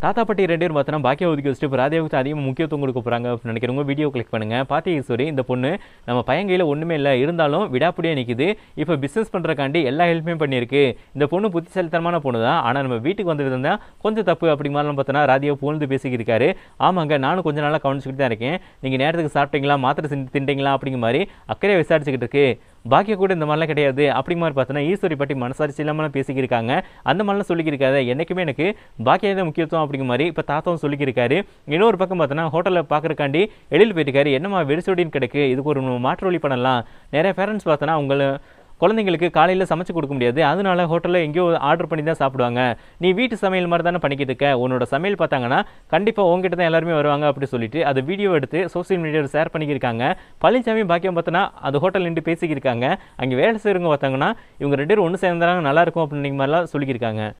தாத்தா பாட்டி ரெண்டு பேரும் பார்த்தோன்னா பாக்கியா ஒதுக்கி வச்சுட்டு இப்போ ராதியாவுக்கு அதிகமாக முக்கியத்துவம் கொடுக்க போகிறாங்க அப்படின்னு நினைக்கிறவங்க வீடியோ கிளிக் பண்ணுங்க பாத்தி ஈஸ்வரி இந்த பொண்ணு நம்ம பையன் கையில் ஒன்றுமே இல்லை இருந்தாலும் விடாப்பிடியே நிற்குது இப்போ பிஸ்னஸ் பண்ணுறக்காண்டி எல்லா ஹெல்ப்புமே பண்ணியிருக்கு இந்த பொண்ணு புத்திசாலித்தனமான பொண்ணு தான் ஆனால் நம்ம வீட்டுக்கு வந்த விதம் தான் கொஞ்சம் தப்பு அப்படி மாதிரிலாம் பார்த்தோன்னா ராதியா புகழ்ந்து பேசிக்கிருக்காரு ஆமாங்க நானும் கொஞ்ச நாளாக கவனிச்சுக்கிட்டு தான் இருக்கேன் நீங்கள் நேரத்துக்கு சாப்பிட்டீங்களா மாத்திரை செஞ்சு தின்ட்டீங்களா அப்படிங்கிற மாதிரி அக்கறையாக விசாரிச்சுக்கிட்டு இருக்கு பாக்கிய கூட இந்த மாதிரிலாம் கிடையாது அப்படி மாதிரி பார்த்தோன்னா ஈஸ்வரி பற்றி மனசாட்சி இல்லாமல் பேசிக்கிருக்காங்க அந்த மாதிரிலாம் சொல்லிக்கிருக்காது என்றைக்குமே எனக்கு பாக்கியம் தான் முக்கியத்துவம் அப்படிங்கிற மாதிரி இப்போ தாத்தாவும் சொல்லிக்கிருக்காரு இன்னொரு பக்கம் பார்த்தோன்னா ஹோட்டலில் பார்க்குறக்காண்டி வெளியில் போயிட்டுருக்காரு என்னம்மா வெடிச்சோடின்னு கிடக்கு இதுக்கு ஒரு மாற்று வழி பண்ணலாம் நிறைய பேரண்ட்ஸ் பார்த்தோன்னா உங்களை குழந்தைங்களுக்கு காலையில் சமைச்சு கொடுக்க முடியாது அதனால ஹோட்டலில் எங்கேயோ ஆர்டர் பண்ணி தான் சாப்பிடுவாங்க நீ வீட்டு சமையல் மாதிரி தானே பண்ணிக்கிட்டு இருக்க உன்னோட சமையல் பார்த்தாங்கன்னா கண்டிப்பாக உங்ககிட்ட தான் எல்லாருமே வருவாங்க அப்படி சொல்லிட்டு அதை வீடியோ எடுத்து சோஷியல் மீடியாவில் ஷேர் பண்ணிக்கிருக்காங்க பழனிசாமி பாக்கியம் பார்த்தோன்னா அது ஹோட்டல் நின்று பேசிக்கிருக்காங்க அங்கே வேலை செய்கிறவங்க பார்த்தாங்கன்னா இவங்க ரெண்டு பேரும் ஒன்று சேர்ந்தாங்க நல்லா இருக்கும் அப்படிங்கிற மாதிரிலாம் சொல்லிக்கிருக்காங்க